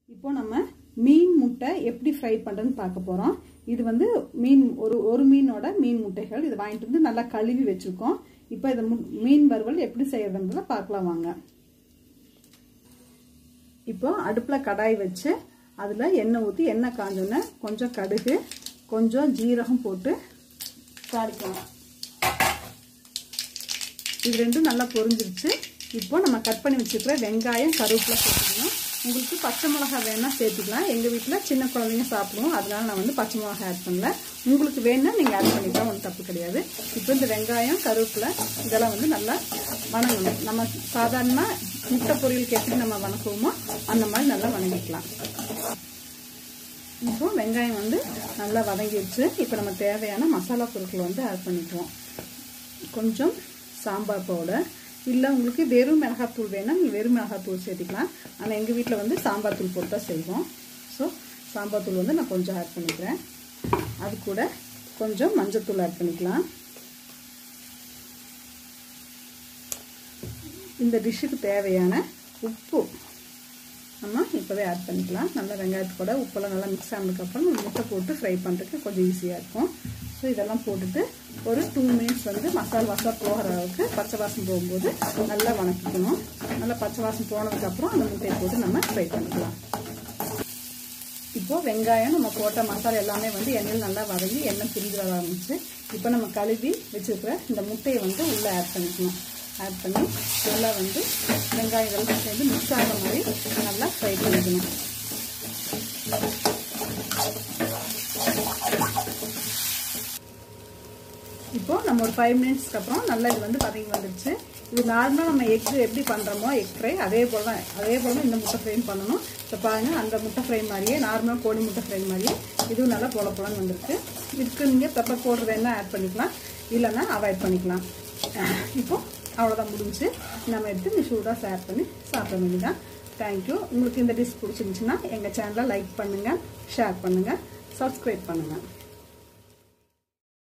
இப்போ நம்ம மீன் முட்டை எப்படி ஃப்ரை பண்ணுறதுன்னு பார்க்க போகிறோம் இது வந்து மீன் ஒரு ஒரு மீனோட மீன் முட்டைகள் இதை வாங்கிட்டு வந்து நல்லா கழுவி வச்சுருக்கோம் இப்போ இதை மு- மீன் வறுவல் எப்படி செய்யறதுன்றத பார்க்கலாம் வாங்க இப்போ அடுப்பில் கடாய் வச்சு அதில் எண்ணெய் ஊற்றி எண்ணெய் காஞ்சோன்னே கொஞ்சம் கடுகு கொஞ்சம் ஜீரகம் போட்டு தாளிக்கலாம் இது ரெண்டும் நல்லா பொரிஞ்சிருச்சு இப்போ நம்ம கட் பண்ணி வச்சுருக்கிற வெங்காயம் கருவேப்பிலை சேர்த்துக்கணும் உங்களுக்கு பச்சை மிளகா வேணா சேர்த்துக்கலாம் எங்கள் வீட்டில் சின்ன குழந்தைங்க சாப்பிடுவோம் அதனால நான் வந்து பச்சை மிளகா ஆட் பண்ணல உங்களுக்கு வேணா நீங்கள் ஆட் பண்ணிக்கலாம் ஒன்றும் தப்பு கிடையாது இப்போ இந்த வெங்காயம் கருவேப்பிலை இதெல்லாம் வந்து நல்லா வணங்கணும் நம்ம சாதாரண முட்டை பொரியலுக்கு எப்படி நம்ம வணக்குவோமோ அந்த மாதிரி நல்லா வணங்கிக்கலாம் இப்போ வெங்காயம் வந்து நல்லா வதங்கிடுச்சு இப்போ நம்ம தேவையான மசாலா பொருட்கள் வந்து ஆட் பண்ணிக்குவோம் கொஞ்சம் சாம்பார் பவுடர் இல்லை உங்களுக்கு வெறும் மிளகாத்தூள் வேணால் நீங்கள் வெறும் மிளகாத்தூள் சேர்த்துக்கலாம் ஆனால் எங்கள் வீட்டில் வந்து சாம்பார் தூள் போட்டு தான் செய்வோம் ஸோ சாம்பார் தூள் வந்து நான் கொஞ்சம் ஆட் பண்ணிக்கிறேன் அது கூட கொஞ்சம் மஞ்சத்தூள் ஆட் பண்ணிக்கலாம் இந்த டிஷ்ஷுக்கு தேவையான உப்பு நம்ம இப்போவே ஆட் பண்ணிக்கலாம் நல்லா வெங்காயத்து கூட உப்பெல்லாம் நல்லா மிக்ஸ் ஆனதுக்கப்புறம் முட்டை போட்டு ஃப்ரை பண்ணுறதுக்கு கொஞ்சம் ஈஸியாக இருக்கும் ஸோ இதெல்லாம் போட்டுட்டு ஒரு டூ மினிட்ஸ் வந்து மசால் வாசம் போகிற அளவுக்கு பச்சை வாசம் போகும்போது நல்லா வணக்கிக்கணும் நல்லா பச்சை வாசம் போனதுக்கப்புறம் அந்த முட்டையை போட்டு நம்ம ஃப்ரை பண்ணிக்கலாம் இப்போ வெங்காயம் நம்ம போட்ட மசாலா எல்லாமே வந்து எண்ணெயில் நல்லா வதங்கி எண்ணெய் பிரிஞ்சு வர ஆரம்பிச்சு இப்போ நம்ம கழுவி வச்சுருக்கிற இந்த முட்டையை வந்து உள்ளே ஆட் பண்ணிக்கணும் ஆட் பண்ணி நல்லா வந்து வெங்காயம் இதெல்லாம் சேர்ந்து மிக்ஸ் ஆகிற மாதிரி நல்லா ஃப்ரை பண்ணிக்கணும் இப்போ நம்ம ஒரு ஃபைவ் மினிட்ஸ்க்கு அப்புறம் நல்லா இது வந்து வதங்கி வந்துடுச்சு இது நார்மலாக நம்ம எக் எப்படி பண்ணுறோமோ எக் ஃப்ரை அதே போல் தான் அதே போல் தான் இந்த முட்டை ஃப்ரையும் பண்ணணும் இப்போ பாருங்கள் அந்த முட்டை ஃப்ரை மாதிரியே நார்மலாக கோழி முட்டை ஃப்ரை மாதிரியே இதுவும் நல்லா போல போலன்னு வந்திருக்கு இதுக்கு நீங்கள் பெப்பர் பவுடர் வேணால் ஆட் பண்ணிக்கலாம் இல்லைன்னா அவாய்ட் பண்ணிக்கலாம் இப்போ அவ்வளோதான் முடிஞ்சு நம்ம எடுத்து இந்த சூடாக ஷேர் பண்ணி சாப்பிட வேண்டியதான் தேங்க்யூ உங்களுக்கு இந்த டிஷ் பிடிச்சிருந்துச்சுன்னா எங்கள் சேனலை லைக் பண்ணுங்கள் ஷேர் பண்ணுங்கள் சப்ஸ்கிரைப் பண்ணுங்கள்